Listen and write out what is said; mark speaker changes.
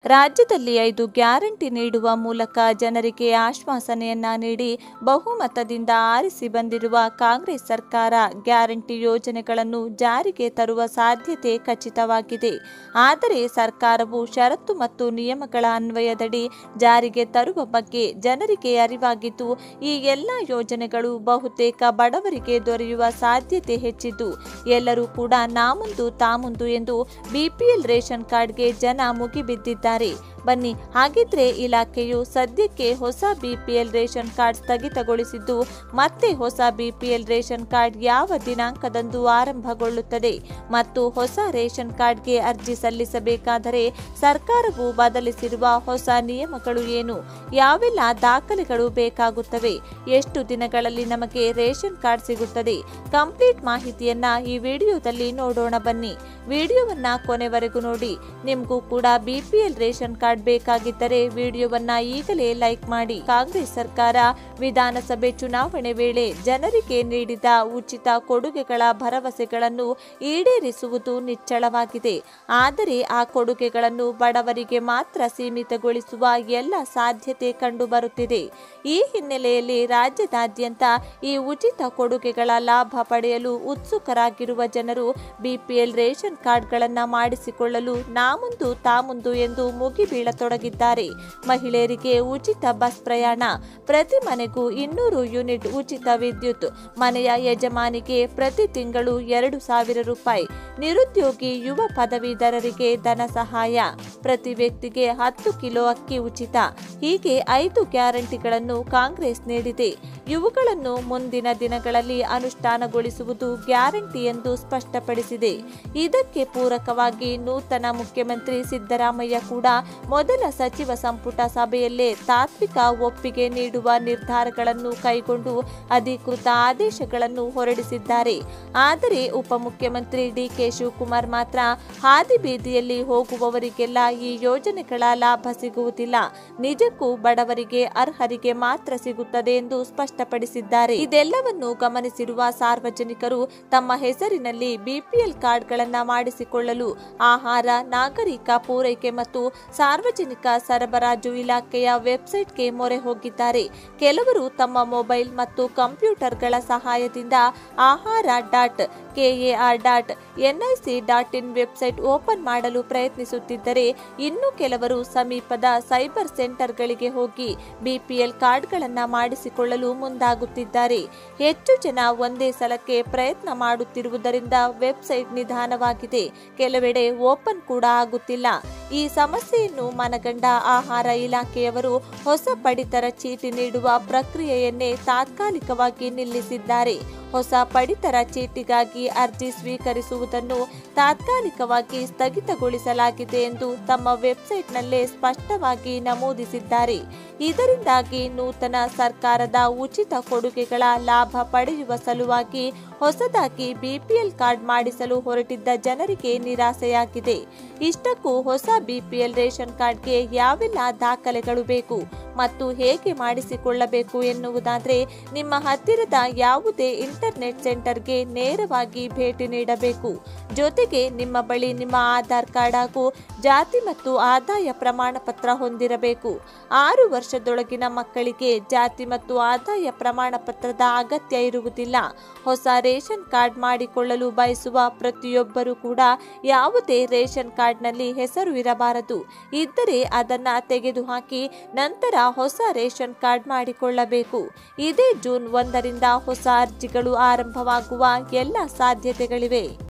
Speaker 1: ರಾಜ್ಯದಲ್ಲಿ ಐದು ಗ್ಯಾರಂಟಿ ನೀಡುವ ಮೂಲಕ ಜನರಿಗೆ ಆಶ್ವಾಸನೆಯನ್ನ ನೀಡಿ ಬಹುಮತದಿಂದ ಆರಿಸಿ ಬಂದಿರುವ ಕಾಂಗ್ರೆಸ್ ಸರ್ಕಾರ ಗ್ಯಾರಂಟಿ ಯೋಜನೆಗಳನ್ನು ಜಾರಿಗೆ ತರುವ ಸಾಧ್ಯತೆ ಖಚಿತವಾಗಿದೆ ಆದರೆ ಸರ್ಕಾರವು ಷರತ್ತು ಮತ್ತು ನಿಯಮಗಳ ಅನ್ವಯದಡಿ ಜಾರಿಗೆ ತರುವ ಬಗ್ಗೆ ಜನರಿಗೆ ಅರಿವಾಗಿದ್ದು ಈ ಎಲ್ಲ ಯೋಜನೆಗಳು ಬಹುತೇಕ ಬಡವರಿಗೆ ದೊರೆಯುವ ಸಾಧ್ಯತೆ ಹೆಚ್ಚಿದ್ದು ಎಲ್ಲರೂ ಕೂಡ ನಾಮುಂದು ತಾಮುಂದು ಎಂದು ಬಿಪಿಎಲ್ ರೇಷನ್ ಕಾರ್ಡ್ಗೆ ಜನ ಮುಗಿಬಿದ್ದಿದ್ದಾರೆ ಬನ್ನಿ ಹಾಗಿದ್ರೆ ಇಲಾಖೆಯು ಸದ್ಯಕ್ಕೆ ಹೊಸ ಬಿಪಿಎಲ್ ರೇಷನ್ ಕಾರ್ಡ್ ಸ್ಥಗಿತಗೊಳಿಸಿದ್ದು ಮತ್ತೆ ಹೊಸ ಬಿಪಿಎಲ್ ರೇಷನ್ ಕಾರ್ಡ್ ಯಾವ ದಿನಾಂಕದಂದು ಆರಂಭಗೊಳ್ಳುತ್ತದೆ ಮತ್ತು ಹೊಸ ರೇಷನ್ ಕಾರ್ಡ್ಗೆ ಅರ್ಜಿ ಸಲ್ಲಿಸಬೇಕಾದರೆ ಸರ್ಕಾರವು ಬದಲಿಸಿರುವ ಹೊಸ ನಿಯಮಗಳು ಏನು ಯಾವೆಲ್ಲ ದಾಖಲೆಗಳು ಬೇಕಾಗುತ್ತವೆ ಎಷ್ಟು ದಿನಗಳಲ್ಲಿ ನಮಗೆ ರೇಷನ್ ಕಾರ್ಡ್ ಸಿಗುತ್ತದೆ ಕಂಪ್ಲೀಟ್ ಮಾಹಿತಿಯನ್ನ ಈ ವಿಡಿಯೋದಲ್ಲಿ ನೋಡೋಣ ಬನ್ನಿ ವಿಡಿಯೋವನ್ನ ಕೊನೆವರೆಗೂ ನೋಡಿ ನಿಮಗೂ ಕೂಡ ಬಿಪಿಎಲ್ ರೇಷನ್ ಕಾರ್ಡ್ ಬೇಕಾಗಿದ್ದರೆ ವಿಡಿಯೋವನ್ನ ಈಗಲೇ ಲೈಕ್ ಮಾಡಿ ಕಾಂಗ್ರೆಸ್ ಸರ್ಕಾರ ವಿಧಾನಸಭೆ ಚುನಾವಣೆ ವೇಳೆ ಜನರಿಗೆ ನೀಡಿದ ಉಚಿತ ಕೊಡುಗೆಗಳ ಭರವಸೆಗಳನ್ನು ಈಡೇರಿಸುವುದು ನಿಚ್ಚಳವಾಗಿದೆ ಆದರೆ ಆ ಕೊಡುಗೆಗಳನ್ನು ಬಡವರಿಗೆ ಮಾತ್ರ ಸೀಮಿತಗೊಳಿಸುವ ಎಲ್ಲ ಸಾಧ್ಯತೆ ಕಂಡುಬರುತ್ತಿದೆ ಈ ಹಿನ್ನೆಲೆಯಲ್ಲಿ ರಾಜ್ಯದಾದ್ಯಂತ ಈ ಉಚಿತ ಕೊಡುಗೆಗಳ ಲಾಭ ಪಡೆಯಲು ಉತ್ಸುಕರಾಗಿರುವ ಜನರು ಬಿಪಿಎಲ್ ರೇಷನ್ ಕಾರ್ಡ್ಗಳನ್ನು ಮಾಡಿಸಿಕೊಳ್ಳಲು ನಾಮುಂದು ತಾಮುಂದು ಎಂದು ಮುಗಿಬೀಳತೊಡಗಿದ್ದಾರೆ ಮಹಿಳೆಯರಿಗೆ ಉಚಿತ ಬಸ್ ಪ್ರಯಾಣ ಪ್ರತಿ ಮನೆಗೂ ಇನ್ನೂರು ಯೂನಿಟ್ ಉಚಿತ ವಿದ್ಯುತ್ ಮನೆಯ ಯಜಮಾನಿಗೆ ಪ್ರತಿ ತಿಂಗಳು ಎರಡು ಸಾವಿರ ರೂಪಾಯಿ ನಿರುದ್ಯೋಗಿ ಯುವ ಪದವೀಧರರಿಗೆ ಧನ ಸಹಾಯ ಪ್ರತಿ ವ್ಯಕ್ತಿಗೆ ಹತ್ತು ಕಿಲೋ ಅಕ್ಕಿ ಉಚಿತ ಹೀಗೆ ಐದು ಗ್ಯಾರಂಟಿಗಳನ್ನು ಕಾಂಗ್ರೆಸ್ ನೀಡಿದೆ ಇವುಗಳನ್ನು ಮುಂದಿನ ದಿನಗಳಲ್ಲಿ ಅನುಷ್ಠಾನಗೊಳಿಸುವುದು ಗ್ಯಾರಂಟಿ ಎಂದು ಸ್ಪಷ್ಟಪಡಿಸಿದೆ ಇದಕ್ಕೆ ಪೂರಕವಾಗಿ ನೂತನ ಮುಖ್ಯಮಂತ್ರಿ ಸಿದ್ದರಾಮಯ್ಯ ಕೂಡ ಮೊದಲ ಸಚಿವ ಸಂಪುಟ ಸಭೆಯಲ್ಲೇ ತಾತ್ವಿಕ ಒಪ್ಪಿಗೆ ನೀಡುವ ನಿರ್ಧಾರಗಳನ್ನು ಕೈಗೊಂಡು ಅಧಿಕೃತ ಆದೇಶಗಳನ್ನು ಹೊರಡಿಸಿದ್ದಾರೆ ಆದರೆ ಉಪಮುಖ್ಯಮಂತ್ರಿ ಡಿಕೆ ಶಿವಕುಮಾರ್ ಮಾತ್ರ ಹಾದಿ ಬೀದಿಯಲ್ಲಿ ಹೋಗುವವರಿಗೆಲ್ಲ ಈ ಯೋಜನೆಗಳ ಲಾಭ ಸಿಗುವುದಿಲ್ಲ ನಿಜಕ್ಕೂ ಬಡವರಿಗೆ ಅರ್ಹರಿಗೆ ಮಾತ್ರ ಸಿಗುತ್ತದೆ ಎಂದು ಸ್ಪಷ್ಟಪಡಿಸಿದ್ದಾರೆ ಇದೆಲ್ಲವನ್ನು ಗಮನಿಸಿರುವ ಸಾರ್ವಜನಿಕರು ತಮ್ಮ ಹೆಸರಿನಲ್ಲಿ ಬಿಪಿಎಲ್ ಕಾರ್ಡ್ಗಳನ್ನ ಮಾಡಿಸಿಕೊಳ್ಳಲು ಆಹಾರ ನಾಗರಿಕ ಪೂರೈಕೆ ಮತ್ತು ಸಾರ್ವಜನಿಕ ಸರಬರಾಜು ಇಲಾಖೆಯ ವೆಬ್ಸೈಟ್ಗೆ ಮೊರೆ ಹೋಗಿದ್ದಾರೆ ಕೆಲವರು ತಮ್ಮ ಮೊಬೈಲ್ ಮತ್ತು ಕಂಪ್ಯೂಟರ್ಗಳ ಸಹಾಯದಿಂದ Ahara dot KAR dot NIC dot in website open ಮಾಡಲು ಪ್ರಯತ್ನಿಸುತ್ತಿದ್ದರೆ ಇನ್ನು ಕೆಲವರು ಸಮೀಪದ ಸೈಬರ್ ಸೆಂಟರ್ಗಳಿಗೆ ಹೋಗಿ ಬಿಪಿಎಲ್ ಕಾರ್ಡ್ಗಳನ್ನು ಮಾಡಿಸಿಕೊಳ್ಳಲು ಮುಂದಾಗುತ್ತಿದ್ದಾರೆ ಹೆಚ್ಚು ಜನ ಒಂದೇ ಸಲಕ್ಕೆ ಪ್ರಯತ್ನ ಮಾಡುತ್ತಿರುವುದರಿಂದ ವೆಬ್ಸೈಟ್ ನಿಧಾನವಾಗಿದೆ ಕೆಲವೆಡೆ ಓಪನ್ ಕೂಡ ಆಗುತ್ತಿಲ್ಲ ಈ ಸಮಸ್ಯೆಯನ್ನು ಮನಗಂಡ ಆಹಾರ ಇಲಾಖೆಯವರು ಹೊಸ ಪಡಿತರ ಚೀಟಿ ನೀಡುವ ಪ್ರಕ್ರಿಯೆಯನ್ನೇ ತಾತ್ಕಾಲಿಕವಾಗಿ ನಿಲ್ಲಿಸಿದ್ದಾರೆ ಹೊಸ ಪಡಿತರ ಚೀಟಿಗಾಗಿ ಅರ್ಜಿ ಸ್ವೀಕರಿಸುವುದನ್ನು ತಾತ್ಕಾಲಿಕವಾಗಿ ಸ್ಥಗಿತಗೊಳಿಸಲಾಗಿದೆ ಎಂದು ತಮ್ಮ ವೆಬ್ಸೈಟ್ನಲ್ಲೇ ಸ್ಪಷ್ಟವಾಗಿ ನಮೂದಿಸಿದ್ದಾರೆ ಇದರಿಂದಾಗಿ ನೂತನ ಸರ್ಕಾರದ ಉಚಿತ ಕೊಡುಗೆಗಳ ಲಾಭ ಪಡೆಯುವ ಸಲುವಾಗಿ ಹೊಸದಾಗಿ ಬಿಪಿಎಲ್ ಕಾರ್ಡ್ ಮಾಡಿಸಲು ಹೊರಟಿದ್ದ ಜನರಿಗೆ ನಿರಾಸೆಯಾಗಿದೆ ಇಷ್ಟಕ್ಕೂ ಹೊಸ ಬಿಪಿಎಲ್ ರೇಷನ್ ಕಾರ್ಡ್ಗೆ ಯಾವೆಲ್ಲ ದಾಖಲೆಗಳು ಬೇಕು ಮತ್ತು ಹೇಗೆ ಮಾಡಿಸಿಕೊಳ್ಳಬೇಕು ಎನ್ನುವುದಾದರೆ ನಿಮ್ಮ ಹತ್ತಿರದ ಯಾವುದೇ ಇಂಟರ್ನೆಟ್ ಸೆಂಟರ್ಗೆ ನೇರವಾಗಿ ಭೇಟಿ ನೀಡಬೇಕು ಜೊತೆಗೆ ನಿಮ್ಮ ಬಳಿ ನಿಮ್ಮ ಆಧಾರ್ ಕಾರ್ಡ್ ಹಾಗೂ ಜಾತಿ ಮತ್ತು ಆದಾಯ ಪ್ರಮಾಣ ಪತ್ರ ಹೊಂದಿರಬೇಕು ಆರು ವರ್ಷದೊಳಗಿನ ಮಕ್ಕಳಿಗೆ ಜಾತಿ ಮತ್ತು ಆದಾಯ ಪ್ರಮಾಣ ಪತ್ರದ ಅಗತ್ಯ ಇರುವುದಿಲ್ಲ ಹೊಸ ರೇಷನ್ ಕಾರ್ಡ್ ಮಾಡಿಕೊಳ್ಳಲು ಬಯಸುವ ಪ್ರತಿಯೊಬ್ಬರೂ ಕೂಡ ಯಾವುದೇ ರೇಷನ್ ಕಾರ್ಡ್ನಲ್ಲಿ ಹೆಸರು ಇರಬಾರದು ಇದ್ದರೆ ಅದನ್ನ ತೆಗೆದುಹಾಕಿ ನಂತರ ಹೊಸ ರೇಷನ್ ಕಾರ್ಡ್ ಮಾಡಿಕೊಳ್ಳಬೇಕು ಇದೇ ಜೂನ್ ಒಂದರಿಂದ ಹೊಸ ಅರ್ಜಿಗಳು ಆರಂಭವಾಗುವ ಎಲ್ಲ ಸಾಧ್ಯತೆಗಳಿವೆ